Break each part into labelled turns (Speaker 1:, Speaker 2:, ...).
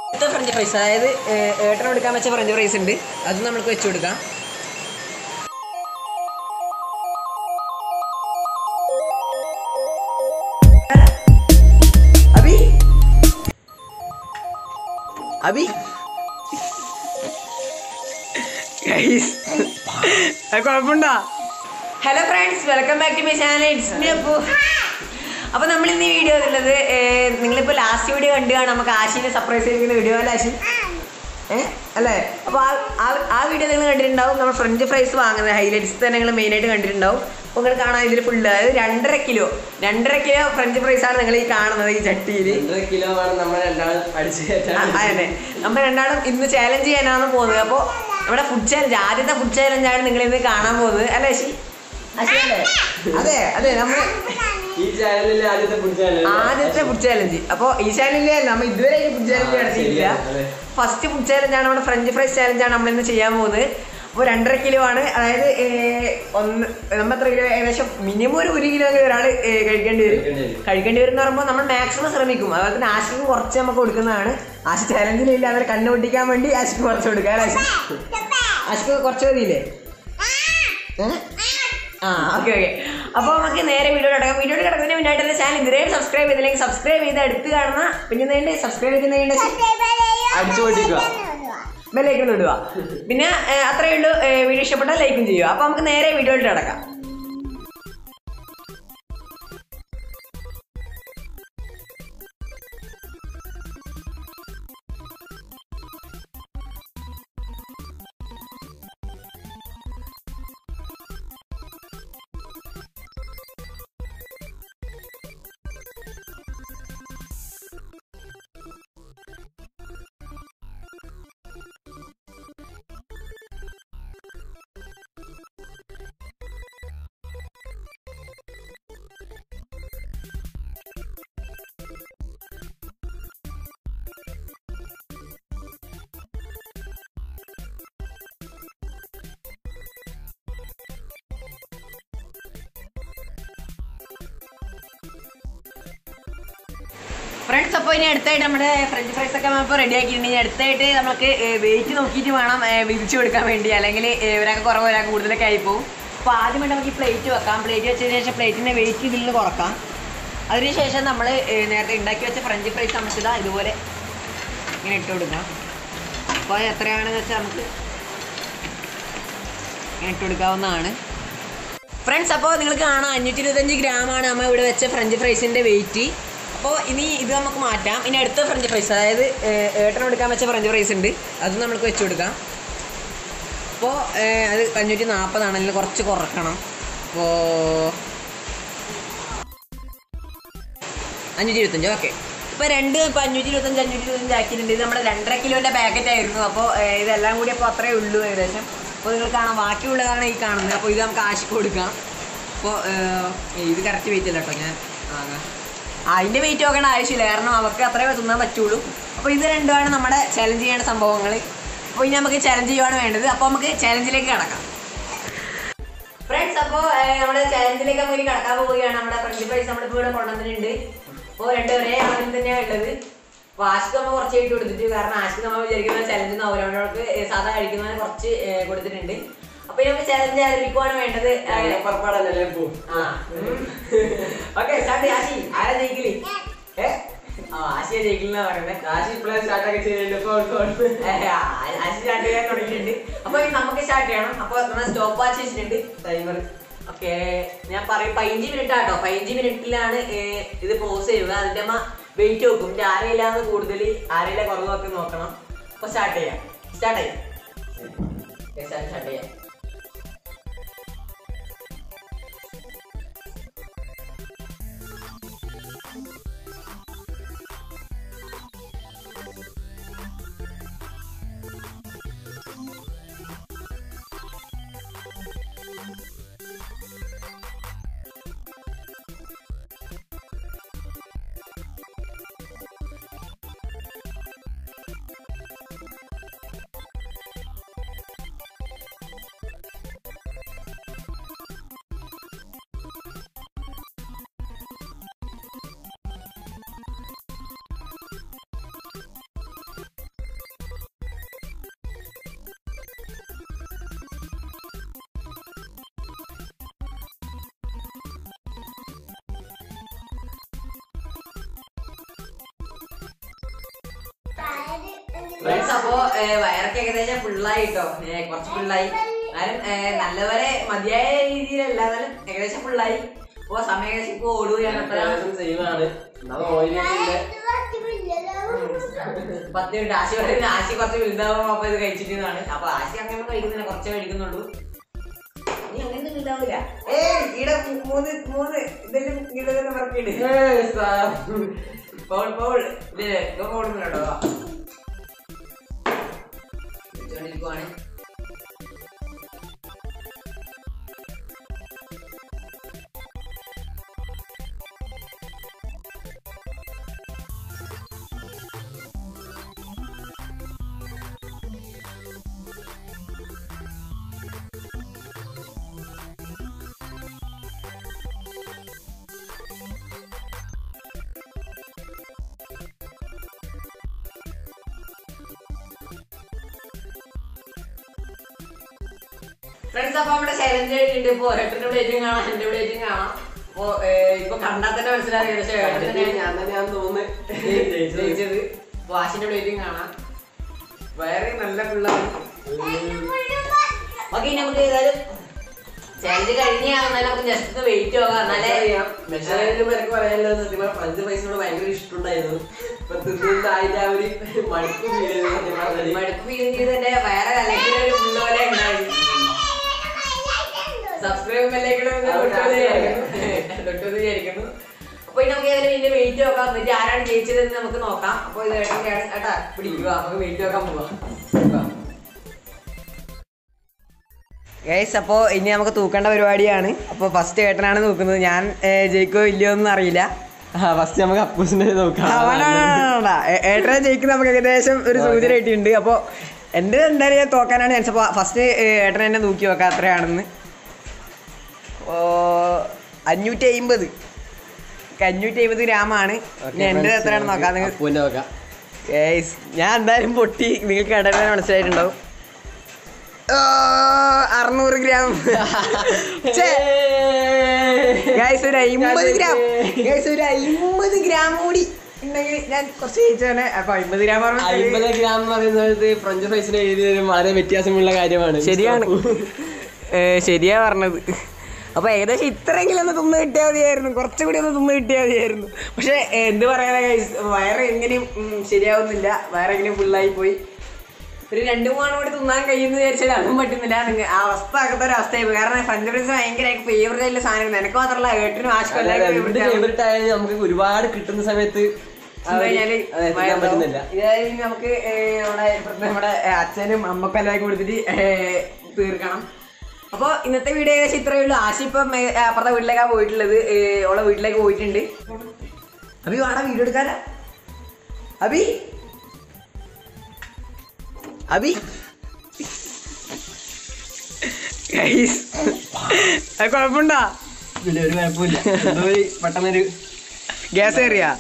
Speaker 1: അടുത്ത French fries അതായത് ഏ- ഏട്ടന് കൊടുക്കാൻ വെച്ച ഫ്രഞ്ച് ഫ്രൈസ് ഉണ്ട് അത് നമ്മൾക്ക് വെച്ച് കൊടുക്കാം അബി അബി കുഴപ്പമുണ്ടോ hello friends welcome back to my channel it's me Appu അപ്പൊ നമ്മൾ ഇന്ന് ഈ വീഡിയോ ഉള്ളത് നിങ്ങളിപ്പോ ലാസ്റ്റ് വീഡിയോ കണ്ടു കാണാം നമുക്ക് ആശിനെ സർപ്രൈസ് ചെയ്തിരിക്കുന്ന വീഡിയോ അല്ലേ ആശി ഏഹ് അല്ലേ അപ്പൊ ആ ആ- ആ വീഡിയോ നിങ്ങൾ കണ്ടിട്ടുണ്ടാവും നമ്മൾ ഫ്രഞ്ച് ഫ്രൈസ് വാങ്ങുന്നത് ഹൈലൈറ്റ്സ് തന്നെ നിങ്ങൾ മെയിൻ ആയിട്ട് കണ്ടിട്ടുണ്ടാവും അപ്പോൾ നിങ്ങൾ കാണാൻ ഇതിൽ ഫുള്ള് അതായത് രണ്ടര കിലോ രണ്ടര കിലോ ഫ്രഞ്ച് ഫ്രൈസ് ആണ് നിങ്ങൾ ഈ കാണുന്നത് ഈ ചട്ടിയിൽ
Speaker 2: രണ്ടര കിലോ ആണ് നമ്മൾ രണ്ടാളും അടിച്ചു
Speaker 1: ആ, അതെ നമ്മൾ രണ്ടാളും ഇന്ന് ചാലഞ്ച് ചെയ്യാനാണ് പോകുന്നത് അപ്പോൾ നമ്മുടെ ഫുഡ് ചാലഞ്ച് ആദ്യത്തെ ഫുഡ് ചാലഞ്ചാണ് നിങ്ങൾ ഇന്ന് കാണാൻ പോകുന്നത് അല്ലേ അശി അശി അല്ലേ അതെ അതെ നമ്മൾ
Speaker 2: ഈ ചാനലിലെ ആദ്യത്തെ ഫുഡ് ചാനൽ
Speaker 1: ആദ്യത്തെ ഫുഡ് ചാലഞ്ച് അപ്പോൾ ഈ ചാനലിൽ നമ്മൾ ഇതുവരെ ഫുഡ് ചാലഞ്ച്
Speaker 2: ആ,
Speaker 1: നടത്തിയിട്ടില്ല
Speaker 2: ശരിയാണ്, അതെ.
Speaker 1: ഫസ്റ്റ് ഫുഡ് ചാലഞ്ച് ആണ് നമ്മുടെ ഫ്രഞ്ച് ഫ്രൈസ് ചാലഞ്ച് ആണ് നമ്മൾ ഇന്ന് ചെയ്യാൻ പോകുന്നത് അപ്പോൾ രണ്ടര കിലോ ആണ് അതായത് ഏർ, ഒന്ന് നമ്മൾ എത്ര കിലോ ഏകദേശം മിനിമം ഒരു ഒരു കിലോ ഒരാൾ കഴിക്കേണ്ടി വരും
Speaker 2: കഴിക്കേണ്ടി വരും.
Speaker 1: കഴിക്കേണ്ടി വരും എന്ന് പറയുമ്പോൾ നമ്മൾ മാക്സിമം ശ്രമിക്കും അതുപോലെ തന്നെ ആശിക്ക് കുറച്ച് നമുക്ക് കൊടുക്കുന്നതാണ് ആശി ചാലഞ്ചിലില്ല അവരെ കണ്ണു പൊട്ടിക്കാൻ വേണ്ടി ആശിക്ക് കുറച്ച് കൊടുക്കാം അല്ലേ ആശി ആശിക്ക് കുറച്ച് മതിയില്ലേ ഏ? ആ ഓക്കെ ഓക്കെ അപ്പോൾ നമുക്ക് നേരെ വീഡിയോ കിടക്കാം വീഡിയോ കിടക്കുന്നതിന് മുന്നായിട്ട് എൻ്റെ ചാനൽ ഇതുവരെ സബ്സ്ക്രൈബ് ചെയ്തില്ലെങ്കിൽ സബ്സ്ക്രൈബ് ചെയ്ത് അടുത്ത് കാണുന്ന പിന്നെ നേണ്ടി സബ്സ്ക്രൈബ് ചെയ്യുന്നതിൻ്റെ
Speaker 2: അടിച്ചു പൊട്ടിക്കുക
Speaker 1: ബെല്ലൈക്കൺ ഇടുക പിന്നെ ഏ, അത്രയേ ഉള്ളൂ ഏ, വീഡിയോ ഇഷ്ടപ്പെട്ടാൽ ലൈക്കും ചെയ്യുക അപ്പോൾ നമുക്ക് നേരെ വീഡിയോയിലോട്ട് കിടക്കാം ഫ്രണ്ട്സ് അപ്പോൾ ഇനി അടുത്തായിട്ട് നമ്മുടെ ഫ്രഞ്ച് ഫ്രൈസ് ഒക്കെ നമ്മൾ ഇപ്പോൾ റെഡി ആക്കിയിട്ടുണ്ട് ഇനി അടുത്തായിട്ട് നമുക്ക് വെയിറ്റ് നോക്കിയിട്ട് വേണം ഏ, വിരിച്ചു കൊടുക്കാൻ വേണ്ടി അല്ലെങ്കിൽ ഒരാൾക്ക് കുറവ് ഒരാൾക്ക് കൂടുതലൊക്കെ ആയിപ്പോവും അപ്പോൾ ആദ്യമായിട്ട് നമുക്ക് ഈ പ്ലേറ്റ് വെക്കാം പ്ലേറ്റ് വെച്ചതിന് ശേഷം പ്ലേറ്റിൻ്റെ വെയിറ്റ് ഇതിൽ നിന്ന് കുറക്കാം അതിനുശേഷം നമ്മൾ നേരത്തെ ഉണ്ടാക്കി വെച്ച ഫ്രഞ്ച് ഫ്രൈസ് നമുക്ക് ഇതാ ഇതുപോലെ ഇങ്ങനെ ഇട്ട് കൊടുക്കാം അപ്പോൾ അത് എത്രയാണെന്ന് വെച്ചാൽ നമുക്ക് ഇങ്ങനെ ഇട്ട് കൊടുക്കാവുന്നതാണ് ഫ്രണ്ട്സ് അപ്പോൾ നിങ്ങൾക്ക് കാണാം അഞ്ഞൂറ്റി ഇരുപത്തഞ്ച് ഗ്രാമാണ് നമ്മൾ ഇവിടെ വെച്ച ഫ്രഞ്ച് ഫ്രൈസിൻ്റെ വെയിറ്റ് അപ്പോൾ ഇനി ഇത് നമുക്ക് മാറ്റാം ഇനി അടുത്ത ഫ്രഞ്ച് ഫ്രൈസ് അതായത് ഏഹ്, ഏട്ടന് കൊടുക്കാൻ വെച്ച ഫ്രഞ്ച് ഫ്രൈസ് ഉണ്ട് അത് നമുക്ക് വെച്ച് കൊടുക്കാം അപ്പോൾ ഏഹ്, അത് അഞ്ഞൂറ്റി നാൽപ്പതാണെങ്കിൽ കുറച്ച് കുറക്കണം അപ്പോൾ അഞ്ഞൂറ്റി ഇരുപത്തഞ്ച് ഓക്കെ ഇപ്പോൾ രണ്ട് ഇപ്പോൾ അഞ്ഞൂറ്റി ഇരുപത്തഞ്ച് അഞ്ഞൂറ്റി ഇരുപത്തഞ്ച് ആക്കിയിട്ടുണ്ട് ഇത് നമ്മുടെ രണ്ടര കിലോൻ്റെ പാക്കറ്റ് ആയിരുന്നു അപ്പോൾ ഏഹ്, ഇതെല്ലാം കൂടി അപ്പോൾ അത്രയേ ഉള്ളൂ ഏകദേശം അപ്പോൾ നിങ്ങൾ കാണാം ബാക്കിയുള്ളതാണ് ഈ കാണുന്നത് അപ്പോൾ ഇത് നമുക്ക് ആശിക്ക് കൊടുക്കാം അപ്പോൾ ഇത് കറക്റ്റ് വെയിറ്റ് അല്ല കേട്ടോ ഞാൻ വാങ്ങാം അതിൻ്റെ വെയിറ്റ് നോക്കേണ്ട ആവശ്യമില്ല കാരണം അവർക്ക് അത്രേ തിന്നാൻ പറ്റുള്ളൂ അപ്പോൾ ഇത് രണ്ടുമാണ് നമ്മുടെ ചലഞ്ച് ചെയ്യേണ്ട സംഭവങ്ങൾ അപ്പോൾ ഇനി നമുക്ക് ചലഞ്ച് ചെയ്യുവാണ് വേണ്ടത് അപ്പോൾ നമുക്ക് ചലഞ്ചിലേക്ക് കിടക്കാം ഫ്രണ്ട്സ് അപ്പോൾ നമ്മുടെ ചലഞ്ചിലേക്ക് നമുക്ക് ഇനി കടക്കാൻ പോവുകയാണ് നമ്മുടെ ഫ്രണ്ട് പ്രൈസ് നമ്മളിപ്പോൾ ഇവിടെ കൊണ്ടുവന്നിട്ടുണ്ട് അപ്പോൾ രണ്ട് ഒരേ അളവിൽ തന്നെയാണ് ഉള്ളത് അപ്പോൾ ആശിക്ക് നമ്മൾ കുറച്ച് ഇട്ട് കൊടുത്തിട്ട് കാരണം ആശിക്ക് നമ്മൾ വിചാരിക്കുന്ന ചലഞ്ച് അവരവർക്ക് സാധാ കഴിക്കുന്നതിന് കുറച്ച് ഏ, കൊടുത്തിട്ടുണ്ട് അപ്പോൾ ഇനി നമുക്ക് ചലഞ്ച് ആരംഭിക്കുവാണ് വേണ്ടത്
Speaker 2: പുറപ്പാടല്ലേ പോ
Speaker 1: ഓക്കെ സ്റ്റാർട്ട് ആശി ആരാ ജയിക്കല് ഏ ആ ആശിയ ജയിക്കലെന്നാ പറയുന്നത്
Speaker 2: കാശി ഇപ്പോഴേ സ്റ്റാർട്ടൊക്കെ ചെയ്തിട്ടുണ്ട് ഇപ്പൊ
Speaker 1: ഏ, ആ, ആശി സ്റ്റാർട്ട് ചെയ്യാൻ തുടങ്ങിയിട്ടുണ്ട് അപ്പൊ ഇനി നമുക്ക് സ്റ്റാർട്ട് ചെയ്യണം അപ്പൊ നമ്മൾ സ്റ്റോപ്പ് വാച്ച് വെച്ചിട്ടുണ്ട് ടൈമർ ഓക്കെ ഞാൻ പറയും പതിനഞ്ച് മിനിറ്റ് ആട്ടോ പതിനഞ്ച് മിനിറ്റിലാണ് ഇത് പോസ് ചെയ്യുക അതിന്റെ അമ്മ വെയിറ്റ് നോക്കും ഇത് ആരെയില്ലാന്ന് കൂടുതൽ ആരെയില്ല കുറവൊക്കെ നോക്കണം അപ്പൊ സ്റ്റാർട്ട് ചെയ്യാം സ്റ്റാർട്ട് ചെയ്യാം സ്റ്റാർട്ട് ചെയ്യാം ഫ്രണ്ട്സ് അപ്പോ ഏ, വയറൊക്കെ ഏകദേശം ഫുള്ളായി കേട്ടോ കുറച്ച് ഫുള്ളായി എന്നാലും ഏ, നല്ലപോലെ മതിയായ രീതിയിലല്ല എന്നാലും ഏകദേശം ഫുള്ളായി അപ്പൊ സമയം ഏകദേശം ഇപ്പൊ ഓടുകയാണ്
Speaker 2: അത്യാവശ്യം ചെയ്യുന്നതാണ് നമ്മൾ ഓയിലിന്റെ
Speaker 1: പത്ത് മിനിറ്റ് ആശി പറയുന്നത് ആശി കുറച്ച് വലുതാവും അപ്പൊ ഇത് കഴിച്ചിട്ടാണ് അപ്പൊ ആശി അങ്ങനെ കഴിക്കുന്നില്ല കുറച്ചേ കഴിക്കുന്നുള്ളൂ നീ അങ്ങനെ വലുതാവില്ല ഏ ഇവിടെ മൂ- മൂന്ന് മൂന്ന് ഇതെല്ലാം ഇതെല്ലാം പറക്കിണ്ട് പൗൾ പൗൾ ഇല്ലേ ഇപ്പൊ ഓടുന്നുണ്ടോ ാണ് ഫ്രണ്ട്സ് അപ്പൊ നമ്മുടെ ചലഞ്ച് കഴിഞ്ഞിട്ട് ഇപ്പൊ ഒരേട്ടന്റെ പ്ലേറ്റും കാണാം എന്റെ പ്ലേറ്റും കാണാം അപ്പൊ ഏർ, ഇപ്പൊ കണ്ടാൽ തന്നെ മനസ്സിലായി പക്ഷേ ഏട്ടൻ തന്നെയാണ്
Speaker 2: ഞാൻ തന്നെയാന്ന് തോന്നുന്നു
Speaker 1: ജയിച്ചത് അപ്പൊ ആശിന്റെ പ്ലേറ്റും കാണാം വേറെ നല്ല പിള്ളാണ് ഓക്കെ ഇനി നമുക്ക് ഏതായാലും ചലഞ്ച് കഴിഞ്ഞാൽ നമുക്ക് ജസ്റ്റ് വെയിറ്റ് നോക്കാം എന്നാലേ
Speaker 2: മെഷീനിൽ പേർക്ക് പറയാനുള്ളത് സത്യം പറഞ്ഞാൽ പഞ്ച് പൈസയോട് ഭയങ്കര ഇഷ്ടമുണ്ടായിരുന്നു ഇപ്പൊ തിന്നിട്ട് അതിന്റെ ആ ഒരു മടുപ്പ് ഫീൽ ചെയ്തു സത്യം പറഞ്ഞാല്.
Speaker 1: മടുപ്പ് ഫീൽ ചെയ്തതിന്റെ വേറെ അല്ലെങ്കിൽ ഒരു പുള്ള പോലെ ഉണ്ടായി സബ്സ്ക്രൈബ് തൊട്ടു വിചാരിക്കുന്നു അപ്പൊ ഇനി നമുക്ക് ഏതായാലും ഇതിന്റെ വെയിറ്റ് നോക്കാം എന്നിട്ട് ആരാണ് ജയിച്ചതെന്ന് നമുക്ക് നോക്കാം അപ്പൊ ഇത് ഏട്ടൻ്റെയാണ് ഏട്ടാ പിടിക്കുക നമുക്ക് വെയിറ്റ് നോക്കാൻ പോവാം ഗൈസ് അപ്പോൾ ഇനി നമുക്ക് തൂക്കേണ്ട പരിപാടിയാണ് അപ്പോൾ ഫസ്റ്റ് ഏട്ടനാണ് തൂക്കുന്നത് ഞാൻ ഏർ, ജയിക്കോ ഇല്ലയോ ഒന്നും അറിയില്ല
Speaker 2: ഫസ്റ്റ് നമുക്ക് അപ്പൂസിനെ നോക്കാം
Speaker 1: ആ, വേണ്ട, വേണ്ട, വേണ്ട, വേണ്ട. ഏ- ഏട്ടനെ ജയിക്കുന്ന നമുക്ക് ഏകദേശം ഒരു സൂചന കിട്ടിയിട്ടുണ്ട് അപ്പോൾ എൻ്റെ എന്തായാലും ഞാൻ തോക്കാനാണ് ചാൻസ് അപ്പോൾ ഫസ്റ്റ് ഏട്ടൻ എന്നെ നോക്കി നോക്കാം എത്രയാണെന്ന് ഓ അഞ്ഞൂറ്റി അമ്പത് അഞ്ഞൂറ്റി അമ്പത് ഗ്രാമാണ് ഇനി എൻ്റെ എത്രയാണെന്ന് നോക്കാം നിങ്ങൾ
Speaker 2: അപ്പൂന്റെ നോക്കാം
Speaker 1: ഗൈസ് ഞാൻ എന്തായാലും പൊട്ടി നിങ്ങൾക്ക് ഇടനെ മനസ്സിലായിട്ടുണ്ടാവും ഓ, അറുന്നൂറ് ഗ്രാം ഗൈസ് ഒരു അമ്പത് ഗ്രാം ഗൈസ് ഒരു അമ്പത് ഗ്രാം കൂടി ഉണ്ടെങ്കിൽ ഞാൻ കുറച്ച് ജയിച്ചാണ് അപ്പൊ അമ്പത് ഗ്രാം
Speaker 2: അമ്പത് ഗ്രാം എന്ന് പറയുന്നത് ഫ്രഞ്ച് ഫ്രൈസിന് എഴുതി തരും വളരെ വ്യത്യാസമുള്ള കാര്യമാണ്
Speaker 1: ശരിയാണ് ഏ, ശരിയാ പറഞ്ഞത് അപ്പൊ ഏകദേശം ഇത്രയെങ്കിലും ഒന്ന് തിന്ന് കിട്ടിയാൽ മതിയായിരുന്നു കുറച്ചുകൂടി ഒന്ന് തിന്ന് കിട്ടിയാൽ മതിയായിരുന്നു പക്ഷെ എന്ത് പറയാനാ ഗൈസ് വയറ് എങ്ങനെയും ഉം, ശരിയാവുന്നില്ല വയറെങ്ങനെയും ഫുള്ളായി പോയി ഒരു രണ്ടു മൂന്ന് കൂടി തിന്നാൻ കഴിയുന്ന വിചാരിച്ചാൽ അതും പറ്റുന്നില്ല നിങ്ങൾ ആ അവസ്ഥ ആകത്ത ഒരു അവസ്ഥയായി പോയി. കാരണം ഫഞ്ച് ഫ്രണ്ട്സ് ഭയങ്കര ഫേവറേറ്റ് ആയിട്ടുള്ള സാധനം എനിക്ക് മാത്രമല്ല ഏട്ടനും ആശുക്കും
Speaker 2: ഫേവറേറ്റ് ആയാലും നമുക്ക് ഒരുപാട് കിട്ടുന്ന സമയത്ത് ആ ഒരു-
Speaker 1: കഴിഞ്ഞാല്
Speaker 2: അതെ, തിന്നാൻ പറ്റുന്നില്ല
Speaker 1: ഇതായി നമുക്ക് ഏ, നമ്മുടെ ഇപ്പുറത്തെ നമ്മുടെ അച്ഛനും അമ്മക്കും എല്ലാം കൊടുത്തിട്ട് ഏ, തീർക്കണം അപ്പൊ ഇന്നത്തെ വീഡിയോ ഏകദേശം ഇത്രയേ ഉള്ളൂ ആശി ഇപ്പം ഏ, അപ്പുറത്തെ വീട്ടിലേക്കാണ് പോയിട്ടുള്ളത് ഏ, ഓളെ വീട്ടിലേക്ക് പോയിട്ടുണ്ട് അഭി വാടാ വീഡിയോ എടുക്കാനാ അഭി അഭി Guys, അത് കുഴപ്പമുണ്ടാ
Speaker 2: ഇല്ല, ഒരു കുഴപ്പമില്ല എന്തോ ഒരു പെട്ടെന്നൊരു
Speaker 1: ഗ്യാസ് കയറിയാ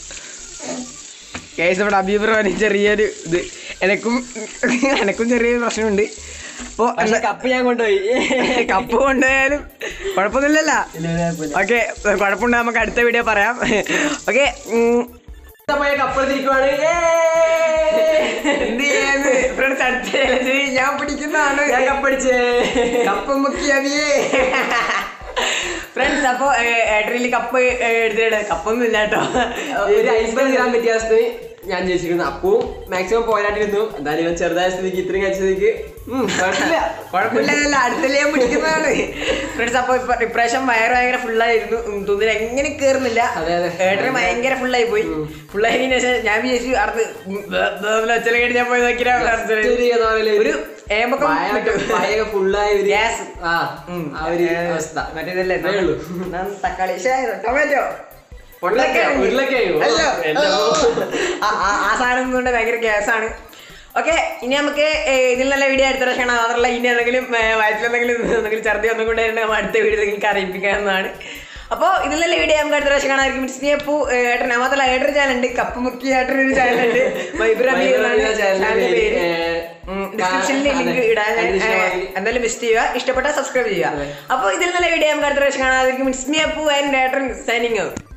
Speaker 1: കേസ് ഇവിടെ അഭിപ്രായം ചെറിയൊരു ഇത് എനക്കും എനക്കും ചെറിയൊരു പ്രശ്നമുണ്ട് അപ്പോ
Speaker 2: പക്ഷെ കപ്പ് ഞാൻ കൊണ്ടുപോയി
Speaker 1: കപ്പ് കൊണ്ടുപോയാലും കുഴപ്പമൊന്നുമില്ലല്ലോ
Speaker 2: ഇല്ല, ഒരു കുഴപ്പമില്ല
Speaker 1: ഓക്കെ കുഴപ്പമുണ്ട് നമുക്ക് അടുത്ത വീഡിയോ പറയാം ഓക്കെ
Speaker 2: പോയ കപ്പെടുത്തിരിക്കുവാണ്
Speaker 1: എന്ത് ചെയ്യാന്ന് ഫ്രണ്ട്സ് അടുത്ത challenge ഞാൻ പിടിക്കുന്നതാണ്
Speaker 2: ഞാൻ കപ്പടിച്ചേ
Speaker 1: കപ്പ് മുക്കിയവിയേ ഫ്രണ്ട്സ് അപ്പൊ ഏട്ടനിൽ കപ്പ് എടുത്തിട്ട് കപ്പൊന്നും ഇല്ല കേട്ടോ
Speaker 2: ഒരു അമ്പത് ഗ്രാം വ്യത്യാസത്തിന് ഞാൻ ജയിച്ചിരിക്കുന്നു അപ്പവും മാക്സിമം പോരാട്ടിരുന്നു എന്തായാലും ഇവൻ ചെറുതായ സ്ഥിതിക്ക് ഇത്രയും കഴിച്ച സ്ഥിതിക്ക് ഉം, കുഴപ്പമില്ല
Speaker 1: കുഴപ്പമില്ല അടുത്തല്ലേ ഞാൻ പിടിക്കുന്നതാണ് ഫ്രണ്ട്സ് അപ്പൊ ഇപ്പൊ ഇപ്രാവശ്യം വയറ് ഭയങ്കര ഫുള്ളായിരുന്നു തുന്നിൽ എങ്ങനെ കേറുന്നില്ല
Speaker 2: അതെ, അതെ.
Speaker 1: ഏട്ടന് ഭയങ്കര ഫുള്ളായി പോയി ഫുള്ളായതിനു ശേഷം ഞാൻ വിചാരിച്ചു അടുത്ത് ഒച്ചല കേട്ട് ഞാൻ പോയി നോക്കിയാ
Speaker 2: ഒരു എന്താ പറയല്,
Speaker 1: ഒരു ഏമ്പക്കം
Speaker 2: വായൊക്കെ- വായൊക്കെ ഫുള്ളായ ഒരു
Speaker 1: Gas.
Speaker 2: ആ ആ ഒരു അവസ്ഥ
Speaker 1: മറ്റേതല്ലേ
Speaker 2: അതേ ഉള്ളൂ.
Speaker 1: ഞാൻ തക്കാളി ശ്ശേ, ടൊമാറ്റോ
Speaker 2: ഉരുളക്കിഴങ്ങ്. ഉരുളക്കിഴങ്ങ്.
Speaker 1: അല്ലോ.
Speaker 2: എന്റെ
Speaker 1: ആ- ആ- ആ സാധനം കൊണ്ട് ഭയങ്കര ഗ്യാസാണ് ഓക്കെ ഇനി നമുക്ക് ഏ, ഇതിൽ നല്ല വീഡിയോ അടുത്ത പ്രാവശ്യം കാണാം മാത്രമല്ല ഇനി എന്തെങ്കിലും ഏ, വയറ്റിലെന്തെങ്കിലും എന്തെങ്കിലും ഛർദി ഒന്നും കൊണ്ട് നമ്മൾ അടുത്ത വീഡിയോ നിങ്ങൾക്ക് അറിയിപ്പിക്കാവുന്നതാണ് അപ്പോൾ ഇതിൽ നല്ല വീഡിയോ നമുക്ക് അടുത്ത പ്രാവശ്യം കാണാമായിരിക്കും സ്നേഹപ്പൂ ഏട്ടൻ മാത്രമല്ല ഏട്ടൊരു ചാനലുണ്ട് കപ്പ് മുക്കി ഏട്ടനൊരു ചാനലുണ്ട് വൈബ്രബി എന്നാണ് ചാനലിന്റെ പേര് ഡിസ്ക്രിപ്ഷനിൽ ലിങ്ക് ഇടാൻ ഞാൻ, ഏ, എന്തായാലും മിസ് ചെയ്യുക ഇഷ്ടപ്പെട്ടാൽ സബ്സ്ക്രൈബ് ചെയ്യുക അപ്പോൾ ഇതിൽ നല്ല വീഡിയോ നമുക്ക് അടുത്ത പ്രാവശ്യം കാണാതിരിക്കും ഇറ്റ്സ് മീ അപ്പു ആൻഡ് ഏട്ടൻ സൈനിങ് ഔട്ട്